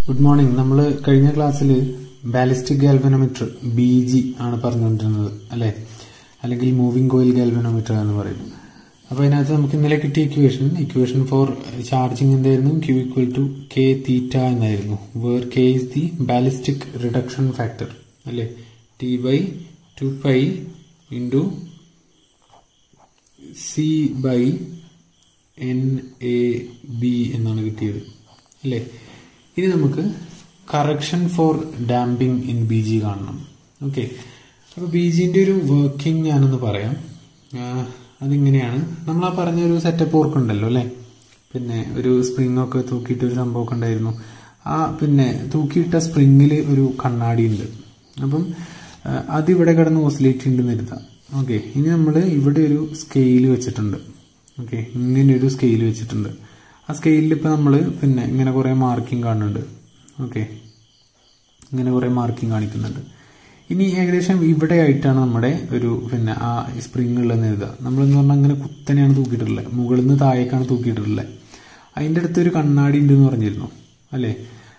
good morning നമ്മൾ കഴിഞ്ഞ ക്ലാസ്സിൽ ബാലിസ്റ്റിക് ഗാൽവനോമീറ്റർ ബി ജി ആണ് പറഞ്ഞുകൊണ്ടിരുന്നത് അല്ലെ അല്ലെങ്കിൽ മൂവിംഗ് കോയിൽ ഗാൽവനോമീറ്റർ എന്ന് പറയും അപ്പൊ അതിനകത്ത് നമുക്ക് ഇന്നലെ കിട്ടിയ ഇക്വേഷൻ ഇക്വേഷൻ ഫോർ ചാർജിങ് എന്തായിരുന്നു Q equal to K theta എന്നായിരുന്നു where K is the ballistic reduction factor അല്ലെ T by two pi into C by N A B എന്നാണ് കിട്ടിയത് അല്ലേ ഇനി നമുക്ക് correction for damping in B G കാണണം okay അപ്പോൾ ബി ജിന്റെ ഒരു വർക്കിംഗ് ഞാനൊന്ന് പറയാം ആ, അതിങ്ങനെയാണ് നമ്മൾ ആ പറഞ്ഞ ഒരു സെറ്റപ്പ് ഓർക്കുണ്ടല്ലോ അല്ലേ പിന്നെ ഒരു സ്പ്രിംഗ് ഒക്കെ തൂക്കിയിട്ട് ഒരു സംഭവമൊക്കെ ഉണ്ടായിരുന്നു ആ പിന്നെ തൂക്കിയിട്ട സ്പ്രിങ്ങിൽ ഒരു കണ്ണാടി ഉണ്ട് അപ്പം ആ, അതിവിടെ കിടന്ന് ഓസിലേറ്റ് ഉണ്ടെന്ന് ഇരുത്താം ഓക്കെ ഇനി നമ്മൾ ഇവിടെ ഒരു സ്കെയിൽ വെച്ചിട്ടുണ്ട് ഓക്കെ ഇങ്ങനെ ഒരു സ്കെയിൽ വെച്ചിട്ടുണ്ട് ആ സ്കെയിലിൽ ഇപ്പൊ നമ്മൾ പിന്നെ ഇങ്ങനെ കുറെ മാർക്കിംഗ് കാണുന്നുണ്ട് ഓക്കെ ഇങ്ങനെ കുറെ മാർക്കിംഗ് കാണിക്കുന്നുണ്ട് ഇനി ഏകദേശം ഇവിടെ ആയിട്ടാണ് നമ്മുടെ ഒരു പിന്നെ ആ സ്പ്രിംഗ് ഉള്ളതെന്ന് എഴുതുക നമ്മളെന്ന് പറഞ്ഞാൽ അങ്ങനെ കുത്തനെയാണ് തൂക്കിയിട്ടുള്ളത് മുകളിൽ നിന്ന് താഴേക്കാണ് തൂക്കിയിട്ടുള്ളത് അതിൻ്റെ അടുത്ത് ഒരു കണ്ണാടി ഉണ്ടെന്ന് പറഞ്ഞിരുന്നു അല്ലേ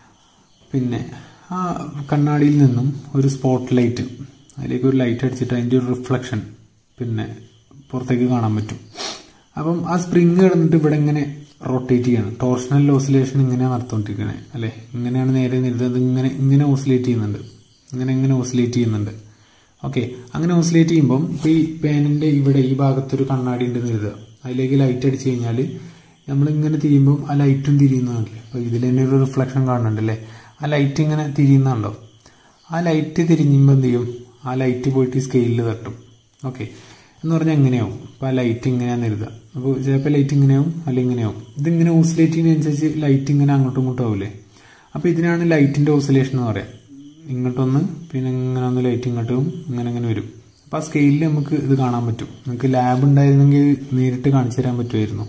പിന്നെ ആ കണ്ണാടിയിൽ നിന്നും ഒരു സ്പോട്ട് ലൈറ്റ് അതിലേക്ക് ഒരു ലൈറ്റ് അടിച്ചിട്ട് അതിൻ്റെ ഒരു റിഫ്ലക്ഷൻ പിന്നെ പുറത്തേക്ക് കാണാൻ പറ്റും അപ്പം ആ സ്പ്രിങ് കിടന്നിട്ട് ഇവിടെ ഇങ്ങനെ റൊട്ടേറ്റ് ചെയ്യണം ടോർഷണൽ ഓസിലേഷൻ ഇങ്ങനെയാണ് നടത്തുകൊണ്ടിരിക്കണേ അല്ലെ ഇങ്ങനെയാണ് നേരെ നിരുന്നത് ഇങ്ങനെ ഇങ്ങനെ ഓസിലേറ്റ് ചെയ്യുന്നുണ്ട് ഇങ്ങനെ ഇങ്ങനെ ഓസിലേറ്റ് ചെയ്യുന്നുണ്ട് ഓക്കെ അങ്ങനെ ഓസിലേറ്റ് ചെയ്യുമ്പം ഇപ്പൊ ഈ പേനിന്റെ ഇവിടെ ഈ ഭാഗത്തൊരു കണ്ണാടി ഉണ്ട് കരുതുക അതിലേക്ക് ലൈറ്റ് അടിച്ചു കഴിഞ്ഞാൽ നമ്മൾ ഇങ്ങനെ തിരിയുമ്പോൾ ആ ലൈറ്റും തിരിയുന്നതാണല്ലേ അപ്പൊ ഇതിൽ തന്നെ ഒരു റിഫ്ലക്ഷൻ കാണുന്നുണ്ടല്ലേ ആ ലൈറ്റ് ഇങ്ങനെ തിരിയുന്നുണ്ടോ ആ ലൈറ്റ് തിരിഞ്ഞുമ്പോൾ എന്ത് ചെയ്യും ആ ലൈറ്റ് പോയിട്ട് ഈ സ്കെയിലിൽ തട്ടും ഓക്കെ എന്ന് പറഞ്ഞാൽ എങ്ങനെയാവും അപ്പൊ ആ ലൈറ്റ് ഇങ്ങനെയാന്ന് എഴുതുക അപ്പോൾ ചിലപ്പോൾ ലൈറ്റ് ഇങ്ങനെയാവും അല്ലെങ്കിൽ ഇങ്ങനെയാവും ഇതിങ്ങനെ ഓസിലേറ്റ് ചെയ്യുന്നതനുസരിച്ച് ലൈറ്റ് ഇങ്ങനെ അങ്ങോട്ടും ഇങ്ങോട്ടും ആവൂലേ അപ്പൊ ഇതിനാണ് ലൈറ്റിന്റെ ഓസിലേഷൻ എന്ന് പറയാം ഇങ്ങോട്ടൊന്ന് പിന്നെ ഇങ്ങനെ ഒന്ന് ലൈറ്റ് ഇങ്ങോട്ടും ഇങ്ങനെ ഇങ്ങനെ വരും അപ്പൊ ആ സ്കെയിലിൽ നമുക്ക് ഇത് കാണാൻ പറ്റും നിങ്ങൾക്ക് ലാബ് ഉണ്ടായിരുന്നെങ്കിൽ നേരിട്ട് കാണിച്ചു തരാൻ പറ്റുമായിരുന്നു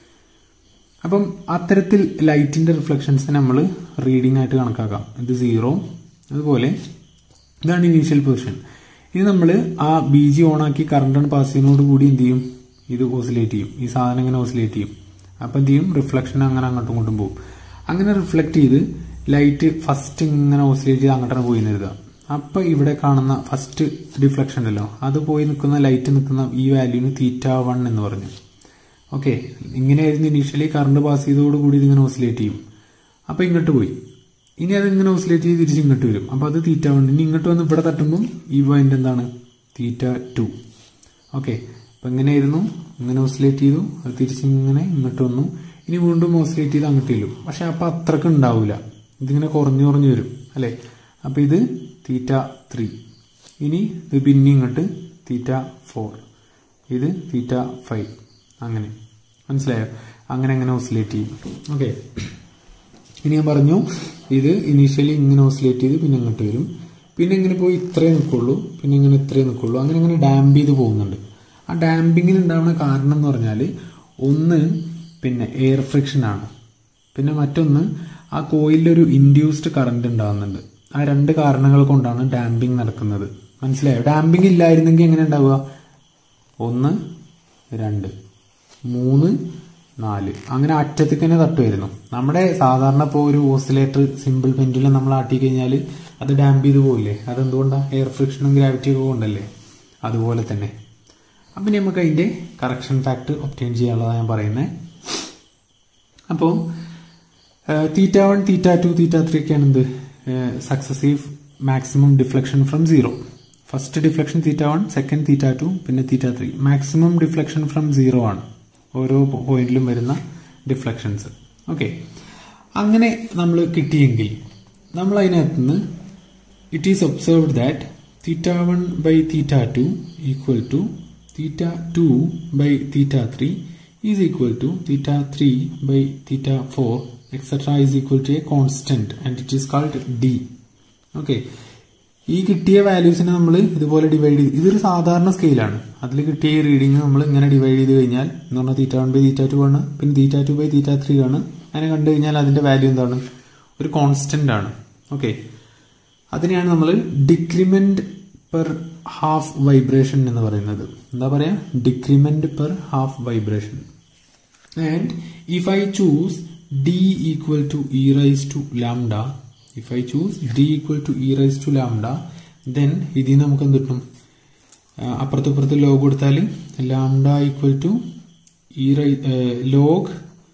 അപ്പം അത്തരത്തിൽ ലൈറ്റിന്റെ റിഫ്ലക്ഷൻസ് നമ്മൾ റീഡിംഗ് ആയിട്ട് കണക്കാക്കാം ഇത് സീറോ അതുപോലെ ഇതാണ് ഇനീഷ്യൽ പൊസിഷൻ ഇത് നമ്മൾ ആ ബി ജി ഓൺ ആക്കി കറണ്ട് പാസ് ചെയ്യുന്നതോട് കൂടി എന്ത് ചെയ്യും ഇത് ഓസിലേറ്റ് ചെയ്യും ഈ സാധനം ഇങ്ങനെ ഓസിലേറ്റ് ചെയ്യും അപ്പൊ എന്ത് ചെയ്യും റിഫ്ലക്ഷൻ അങ്ങനെ അങ്ങോട്ടും ഇങ്ങോട്ടും പോകും അങ്ങനെ റിഫ്ലക്ട് ചെയ്ത് ലൈറ്റ് ഫസ്റ്റ് ഇങ്ങനെ ഓസിലേറ്റ് ചെയ്ത് അങ്ങോട്ടാണ് പോയി നിരുക അപ്പൊ ഇവിടെ കാണുന്ന ഫസ്റ്റ് ഡിഫ്ലക്ഷൻ ഉണ്ടല്ലോ അത് പോയി നിൽക്കുന്ന ലൈറ്റ് നിൽക്കുന്ന ഈ വാല്യൂന് തീറ്റ വൺ എന്ന് പറഞ്ഞു ഓക്കെ ഇങ്ങനെയായിരുന്നു ഇനീഷ്യലി കറണ്ട് പാസ് ചെയ്തതോടുകൂടി ഇതിങ്ങനെ ഓസിലേറ്റ് ചെയ്യും അപ്പൊ ഇങ്ങോട്ട് പോയി ഇനി അത് ഇങ്ങനെ ഓസിലേറ്റ് ചെയ്ത് തിരിച്ച് ഇങ്ങോട്ട് വരും അപ്പൊ അത് തീറ്റ വൺ ഇനി ഇങ്ങോട്ട് വന്ന് ഇവിടെ തട്ടുമ്പോൾ ഈ പോയിന്റ് എന്താണ് തീറ്റ ടു ഓക്കെ അപ്പൊ എങ്ങനെയായിരുന്നു ഇങ്ങനെ ഓസിലേറ്റ് ചെയ്തു അത് തിരിച്ച് ഇങ്ങനെ ഇങ്ങോട്ട് വന്നു ഇനി വീണ്ടും ഓസിലേറ്റ് ചെയ്ത് അങ്ങോട്ട് ചെല്ലും പക്ഷെ അപ്പൊ അത്രക്ക് ഉണ്ടാവില്ല ഇതിങ്ങനെ കുറഞ്ഞു കുറഞ്ഞു വരും അല്ലെ അപ്പൊ ഇത് തീറ്റ ത്രീ ഇനി ഇത് പിന്നെ ഇങ്ങോട്ട് തീറ്റ ഫോർ ഇത് തീറ്റ ഫൈവ് അങ്ങനെ മനസ്സിലായോ അങ്ങനെ അങ്ങനെ ഓസിലേറ്റ് ചെയ്യും ഓക്കെ ഇനി ഞാൻ പറഞ്ഞു ഇത് ഇനീഷ്യലി ഇങ്ങനെ ഓസിലേറ്റ് ചെയ്ത് പിന്നെ ഇങ്ങോട്ട് വരും പിന്നെ ഇങ്ങനെ പോയി ഇത്രേ നിൽക്കുള്ളൂ പിന്നെ ഇങ്ങനെ ഇത്രേ നിൽക്കുള്ളൂ അങ്ങനെ ഇങ്ങനെ ഡാമ്പ് ചെയ്ത് പോകുന്നുണ്ട് ആ ഡാമ്പിങ്ങിന് ഉണ്ടാവുന്ന കാരണം എന്ന് പറഞ്ഞാൽ ഒന്ന് പിന്നെ എയർ ഫ്രിക്ഷൻ ആണ് പിന്നെ മറ്റൊന്ന് ആ കോയിലിൽ ഒരു ഇൻഡ്യൂസ്ഡ് കറണ്ട് ഉണ്ടാകുന്നുണ്ട് ആ രണ്ട് കാരണങ്ങൾ കൊണ്ടാണ് ഡാമ്പിങ് നടക്കുന്നത് മനസ്സിലായോ ഡാമ്പിങ് ഇല്ലായിരുന്നെങ്കിൽ എങ്ങനെ ഉണ്ടാവുക ഒന്ന് രണ്ട് മൂന്ന് നാല് അങ്ങനെ അറ്റത്തേക്ക് തന്നെ തട്ടുമായിരുന്നു നമ്മുടെ സാധാരണ ഇപ്പോൾ ഒരു ഓസിലേറ്റർ സിമ്പിൾ പെൻഡുലം നമ്മൾ ആട്ടി കഴിഞ്ഞാൽ അത് ഡാമ്പ് ചെയ്ത് പോയില്ലേ അതെന്തുകൊണ്ടാണ് എയർ ഫ്രിക്ഷനും ഗ്രാവിറ്റിയും ഒക്കെ കൊണ്ടല്ലേ അതുപോലെ തന്നെ അപ്പം ഇനി നമുക്ക് അതിന്റെ കറക്ഷൻ ഫാക്ട് ഒപ്റ്റെയിൻ ചെയ്യാനുള്ളതാണ് ഞാൻ പറയുന്നത് അപ്പോൾ theta one theta two theta three ഒക്കെയാണ് എന്ത് successive maximum deflection from zero first deflection theta one second theta two പിന്നെ theta three maximum deflection from zero ആണ് ഓരോ പോയിന്റിലും വരുന്ന ഡിഫ്ലക്ഷൻസ് ഓക്കെ അങ്ങനെ നമ്മൾ കിട്ടിയെങ്കിൽ നമ്മൾ അതിനകത്ത് നിന്ന് it is observed that theta one by theta two equal to theta two by theta three is equal to theta three by theta four etcetera is equal to a constant and it is called D okay ഈ കിട്ടിയ വാല്യൂസിനെ നമ്മൾ ഇതുപോലെ divide ചെയ്ത് ഇതൊരു സാധാരണ സ്കെയിലാണ് അതിൽ കിട്ടിയ ഈ റീഡിങ് നമ്മൾ ഇങ്ങനെ ഡിവൈഡ് ചെയ്ത് കഴിഞ്ഞാൽ എന്ന് പറഞ്ഞാൽ theta one by theta two ആണ് പിന്നെ theta two by theta three ആണ് അങ്ങനെ കണ്ടു കഴിഞ്ഞാൽ അതിന്റെ വാല്യൂ എന്താണ് ഒരു കോൺസ്റ്റന്റ് ആണ് ഓക്കെ അതിനെയാണ് നമ്മൾ ഡിക്രിമെന്റ് പെർ ഹാഫ് വൈബ്രേഷൻ എന്ന് പറയുന്നത് എന്താ പറയാ decrement per half vibration and if I choose d equal to e raised to lambda if I choose D equal to E raise to lambda then ഇതിൽ നമുക്ക് എന്ത് കിട്ടും അപ്പുറത്തും ഇപ്പുറത്ത് ലോഗ് കൊടുത്താൽ lambda equal to E raise log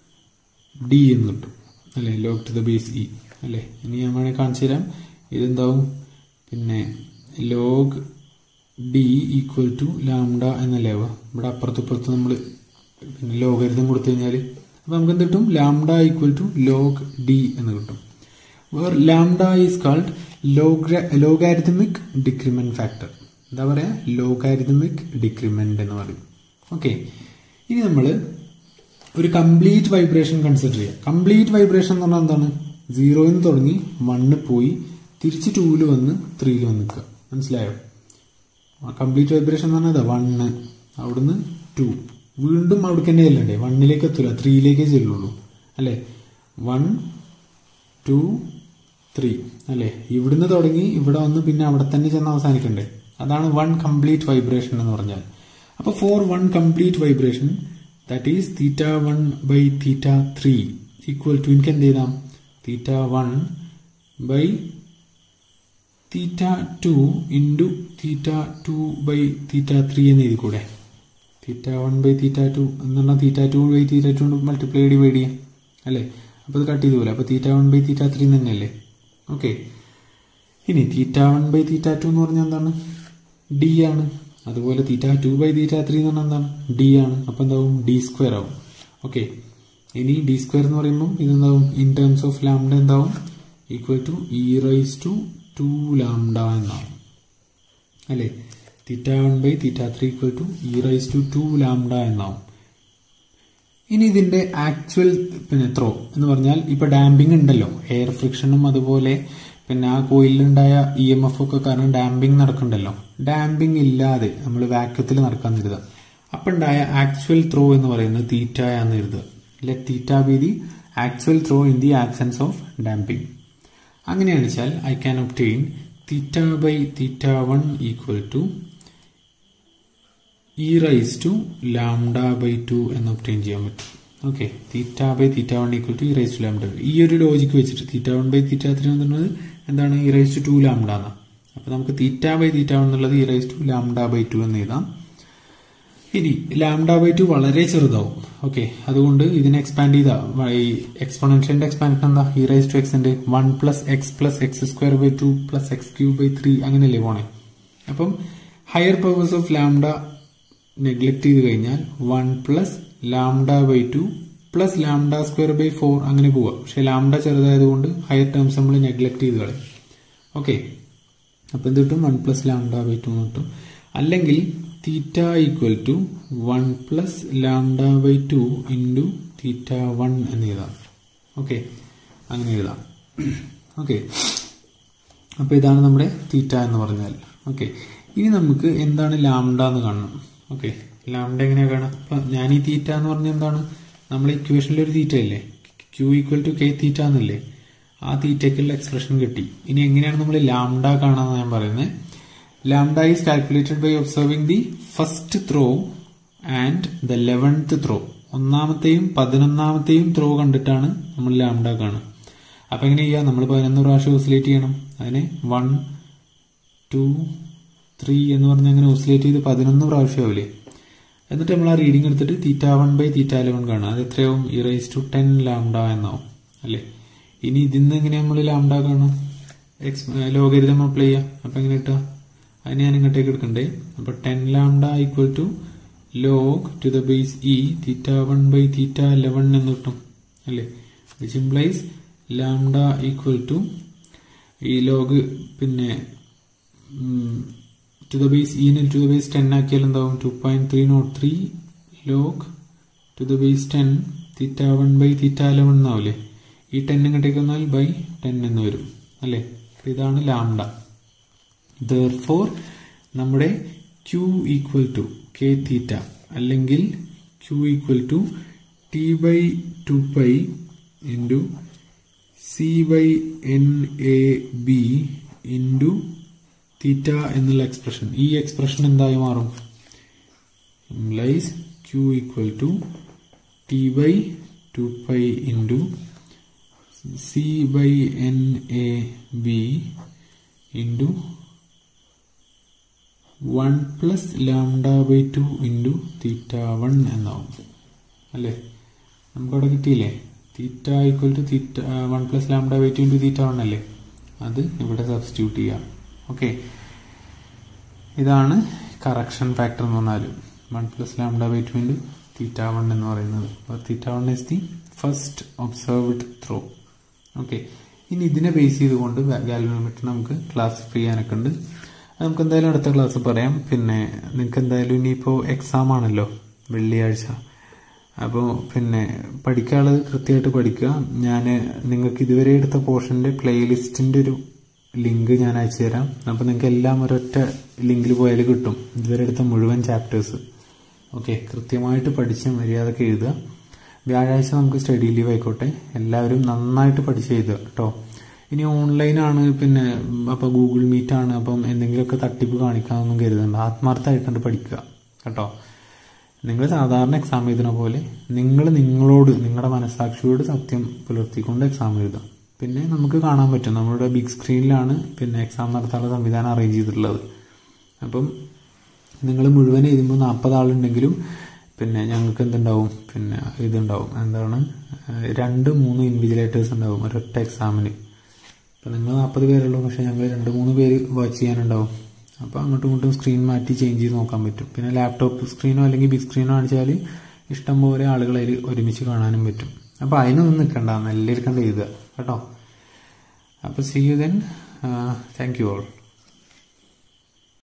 D എന്ന് കിട്ടും അല്ലേ log to the base E അല്ലേ ഇനി ഞാൻ വേണമെങ്കിൽ കാണിച്ചു തരാം ഇതെന്താവും പിന്നെ log D equal to lambda എന്നല്ലേ ആവുക ഇവിടെ അപ്പുറത്തും ഇപ്പുറത്തും നമ്മൾ പിന്നെ ലോഗരിതം കൊടുത്തു കഴിഞ്ഞാൽ അപ്പൊ നമുക്ക് എന്ത് കിട്ടും lambda equal to log D എന്ന് കിട്ടും where lambda is called logarithmic decrement factor എന്താ പറയാ ലോഗാരിതമിക് ഡിക്രിമെന്റ് എന്ന് പറയും ഓക്കെ ഇനി നമ്മൾ ഒരു കംപ്ലീറ്റ് വൈബ്രേഷൻ കൺസിഡർ ചെയ്യുക കംപ്ലീറ്റ് വൈബ്രേഷൻ എന്ന് പറഞ്ഞാൽ എന്താണ് സീറോയിൽ നിന്ന് തുടങ്ങി വണ്ണ് പോയി തിരിച്ച് ടൂവിൽ വന്ന് ത്രീയിൽ വന്ന് നിൽക്കുക മനസ്സിലായോ കംപ്ലീറ്റ് വൈബ്രേഷൻ എന്ന് പറഞ്ഞാൽ വണ്ണ് അവിടുന്ന് ടു വീണ്ടും അവിടെ തന്നെ ചെല്ലണ്ടേ വണ്ണിലേക്ക് എത്തില്ല ത്രീയിലേക്കേ ചെല്ലുള്ളൂ അല്ലേ വൺ ടു ത്രീ അല്ലേ ഇവിടുന്ന് തുടങ്ങി ഇവിടെ വന്ന് പിന്നെ അവിടെ തന്നെ ചെന്ന് അവസാനിക്കണ്ടേ അതാണ് വൺ കംപ്ലീറ്റ് വൈബ്രേഷൻ എന്ന് പറഞ്ഞാൽ അപ്പൊ for one complete vibration that is theta one by theta three equal to എനിക്ക് എന്ത് ചെയ്താം theta one by theta two into theta two by theta three എന്ന് എഴുതി കൂടെ theta one by theta two എന്ന് പറഞ്ഞാൽ theta two by theta two കൊണ്ട് multiply divide ചെയ്യാം അല്ലേ അപ്പോൾ ഇത് കട്ട് ചെയ്ത് പോലെ അപ്പോൾ theta one by theta three തന്നെയല്ലേ ഓക്കെ ഇനി theta one by theta two എന്ന് പറഞ്ഞാൽ എന്താണ് ഡി ആണ് അതുപോലെ theta two by theta three എന്ന് പറഞ്ഞാൽ എന്താണ് ഡി ആണ് അപ്പോൾ എന്താവും ഡി സ്ക്വയർ ആവും ഓക്കെ ഇനി ഡി സ്ക്വയർ എന്ന് പറയുമ്പോൾ ഇതെന്താവും ഇൻ ടേംസ് ഓഫ് ലാംഡ എന്താവും equal to E raise to two lambda എന്നാവും അല്ലേ theta one by theta three equal to E raise to two lambda എന്നാവും ഇനി ഇതിന്റെ ആക്ച്വൽ പിന്നെ ത്രോ എന്ന് പറഞ്ഞാൽ ഇപ്പൊ ഡാമ്പിംഗ് ഉണ്ടല്ലോ എയർ ഫ്രിക്ഷനും അതുപോലെ പിന്നെ ആ കോയിലുണ്ടായ ഇ എം എഫ് ഒക്കെ കാരണം ഡാമ്പിംഗ് നടക്കണ്ടല്ലോ ഡാമ്പിംഗ് ഇല്ലാതെ നമ്മൾ വാക്യത്തിൽ നടക്കാൻ കരുതുക അപ്പൊ ഉണ്ടായ ആക്ച്വൽ ത്രോ എന്ന് പറയുന്നത് തീറ്റയാന്ന് കരുതുക let theta be the actual throw in the absence of damping അങ്ങനെയാണ് വെച്ചാൽ I can obtain theta by theta one equal to E raise to lambda by two എന്ന് ഒപ്റ്റെയിൻ ചെയ്യാൻ പറ്റും okay theta by theta one equal to E raise to lambda ഈ ഒരു logic വെച്ചിട്ട് theta one by theta three എന്ന് പറയുന്നത് എന്താണ് E raise to two lambda എന്നാണ് അപ്പൊ നമുക്ക് തീറ്റ ബൈ തീറ്റ വൺ എന്നുള്ളത് E raise to lambda by two എന്ന് എഴുതാം ഇനി ലാംഡ ബൈ ടു വളരെ ചെറുതാവും ഓക്കെ അതുകൊണ്ട് ഇതിനെ എക്സ്പാൻഡ് ചെയ്ത ഈ എക്സ്പോണൻഷ്യലിന്റെ എക്സ്പാൻഷൻ എന്താ ഇ റൈസ് ടു എക്സിന്റെ one plus X plus X square by two plus X cube by three അങ്ങനെയല്ലേ പോണേ അപ്പം higher powers of lambda neglect ചെയ്ത് കഴിഞ്ഞാൽ one plus lambda by two plus lambda square by four അങ്ങനെ പോവുക പക്ഷെ lambda ചെറുതായതുകൊണ്ട് ഹയർ ടേംസ് നമ്മൾ നെഗ്ലക്ട് ചെയ്ത് കളയും ഓക്കെ അപ്പൊ എന്ത് കിട്ടും one plus lambda by two എന്ന് കിട്ടും അല്ലെങ്കിൽ theta equal to one plus lambda by two into theta one എന്ന് എഴുതാം ഓക്കെ അങ്ങനെ എഴുതാം ഓക്കെ അപ്പൊ ഇതാണ് നമ്മുടെ തീറ്റ എന്ന് പറഞ്ഞാൽ ഓക്കെ ഇനി നമുക്ക് എന്താണ് ലാംഡ എന്ന് കാണണം ഓക്കെ ലാംഡ എങ്ങനെയാ കാണാം അപ്പൊ ഞാൻ ഈ തീറ്റ എന്ന് പറഞ്ഞാൽ എന്താണ് നമ്മളെ ഇക്വേഷനിൽ ഒരു തീറ്റ ഇല്ലേ Q equal to K theta എന്നല്ലേ ആ തീറ്റയ്ക്കുള്ള എക്സ്പ്രഷൻ കിട്ടി ഇനി എങ്ങനെയാണ് നമ്മൾ ലാംഡ കാണാന്ന് ഞാൻ പറയുന്നത് lambda is calculated by observing the first throw and the eleventh throw ഒന്നാമത്തെയും പതിനൊന്നാമത്തെയും ത്രോ കണ്ടിട്ടാണ് നമ്മൾ ലാംഡ കാണുക അപ്പൊ എങ്ങനെ ചെയ്യാം നമ്മൾ പതിനൊന്ന് പ്രാവശ്യം ഓസിലേറ്റ് ചെയ്യണം അതിന് വൺ ടു ത്രീ എന്ന് പറഞ്ഞ് അങ്ങനെ ഓസിലേറ്റ് ചെയ്ത് പതിനൊന്ന് പ്രാവശ്യമാവില്ലേ എന്നിട്ട് നമ്മൾ ആ റീഡിംഗ് എടുത്തിട്ട് theta one by theta eleven കാണുക അത് എത്രയാവും ഇറൈസ് ടു ടെൻ ലാംഡ എന്നാവും അല്ലേ ഇനി ഇതിന്ന് എങ്ങനെ നമ്മൾ ലാംഡ കാണും എക്സ് ലോകരിതം അപ്ലൈ ചെയ്യാം അപ്പൊ എങ്ങനെ കിട്ടുക അതിന് ഞാൻ ഇങ്ങോട്ടേക്ക് എടുക്കണ്ടേ അപ്പൊ ten lambda equal to log to the base E theta one by theta eleven എന്ന് കിട്ടും അല്ലേ which implies lambda equal to ഈ ലോഗ് പിന്നെ ടു ദ ബേസ് ഇന് ടു ദ ബേസ് ടെൻ ആക്കിയാൽ എന്താവും two point three nought three log to the base ten theta one by theta eleven എന്നാവില്ലേ ഈ ടെൻ ഇങ്ങോട്ടേക്ക് വന്നാൽ ബൈ ടെൻ എന്ന് വരും അല്ലേ ഇതാണ് ലാംഡ ദർഫോർ നമ്മുടെ Q equal to K theta അല്ലെങ്കിൽ Q equal to T by two pi into C by N A B into theta എന്നുള്ള എക്സ്പ്രഷൻ ഈ എക്സ്പ്രഷൻ എന്തായി മാറും implies Q equal to T by two pi into C by N A B into one plus lambda by two into theta one എന്നാവും അല്ലേ നമുക്കവിടെ കിട്ടിയില്ലേ theta equal to theta one plus lambda by two into theta one അല്ലേ അത് ഇവിടെ substitute ചെയ്യാം okay ഇതാണ് correction factor എന്ന് പറഞ്ഞാൽ one plus lambda by two into theta one എന്ന് പറയുന്നത് അപ്പോൾ theta one is the first observed throw okay ഇനി ഇതിനെ ബേസ് ചെയ്തുകൊണ്ട് ഗാൽവനോമീറ്റർ നമുക്ക് ക്ലാസിഫൈ ചെയ്യാനൊക്കെ ഉണ്ട് അത് നമുക്ക് എന്തായാലും അടുത്ത ക്ലാസ് പറയാം പിന്നെ നിങ്ങൾക്ക് എന്തായാലും ഇനിയിപ്പോൾ എക്സാം ആണല്ലോ വെള്ളിയാഴ്ച അപ്പോൾ പിന്നെ പഠിക്കാനുള്ളത് കൃത്യമായിട്ട് പഠിക്കുക ഞാൻ നിങ്ങൾക്ക് ഇതുവരെ എടുത്ത പോർഷൻ്റെ പ്ലേലിസ്റ്റിൻ്റെ ഒരു ലിങ്ക് ഞാൻ അയച്ചു തരാം അപ്പോൾ നിങ്ങൾക്ക് എല്ലാം ഒരൊറ്റ ലിങ്കിൽ പോയാൽ കിട്ടും ഇതുവരെ എടുത്ത മുഴുവൻ ചാപ്റ്റേഴ്സ് ഓക്കെ കൃത്യമായിട്ട് പഠിച്ച് മര്യാദക്ക് എഴുതുക വ്യാഴാഴ്ച നമുക്ക് സ്റ്റഡി ലീവ് ആയിക്കോട്ടെ എല്ലാവരും നന്നായിട്ട് പഠിച്ച് എഴുതുക കേട്ടോ ഇനി ഓൺലൈനാണ് പിന്നെ അപ്പോൾ ഗൂഗിൾ മീറ്റ് ആണ് അപ്പം എന്തെങ്കിലുമൊക്കെ തട്ടിപ്പ് കാണിക്കാമെന്നൊന്നും കരുതണ്ട ആത്മാർത്ഥമായിട്ടുണ്ട് പഠിക്കുക കേട്ടോ നിങ്ങൾ സാധാരണ എക്സാം എഴുതുന്ന പോലെ നിങ്ങൾ നിങ്ങളോട് നിങ്ങളുടെ മനസാക്ഷിയോട് സത്യം പുലർത്തിക്കൊണ്ട് എക്സാം എഴുതാം പിന്നെ നമുക്ക് കാണാൻ പറ്റും നമ്മുടെ ബിഗ് സ്ക്രീനിലാണ് പിന്നെ എക്സാം നടത്താനുള്ള സംവിധാനം അറേഞ്ച് ചെയ്തിട്ടുള്ളത് അപ്പം നിങ്ങൾ മുഴുവൻ എഴുതുമ്പോൾ നാൽപ്പത് ആളുണ്ടെങ്കിലും പിന്നെ ഞങ്ങൾക്ക് എന്തുണ്ടാവും പിന്നെ ഇതുണ്ടാവും എന്താണ് രണ്ട് മൂന്ന് ഇൻവിജിലേറ്റേഴ്സ് ഉണ്ടാവും ഒരൊറ്റ എക്സാമിന് അപ്പം നിങ്ങൾ നാൽപ്പത് പേരുള്ളൂ പക്ഷേ ഞങ്ങൾ രണ്ട് മൂന്ന് പേര് വാച്ച് ചെയ്യാനുണ്ടാവും അപ്പോൾ അങ്ങോട്ടും ഇങ്ങോട്ടും സ്ക്രീൻ മാറ്റി ചേഞ്ച് ചെയ്ത് നോക്കാൻ പറ്റും പിന്നെ ലാപ്ടോപ്പ് സ്ക്രീനോ അല്ലെങ്കിൽ ബിഗ് സ്ക്രീനോ കാണിച്ചാൽ ഇഷ്ടംപോലെ ആളുകൾ അതിൽ ഒരുമിച്ച് കാണാനും പറ്റും അപ്പോൾ അതിനൊന്നും നിൽക്കണ്ട നല്ല ഇരിക്കണ്ട എഴുതുക കേട്ടോ അപ്പോൾ see you then thank you all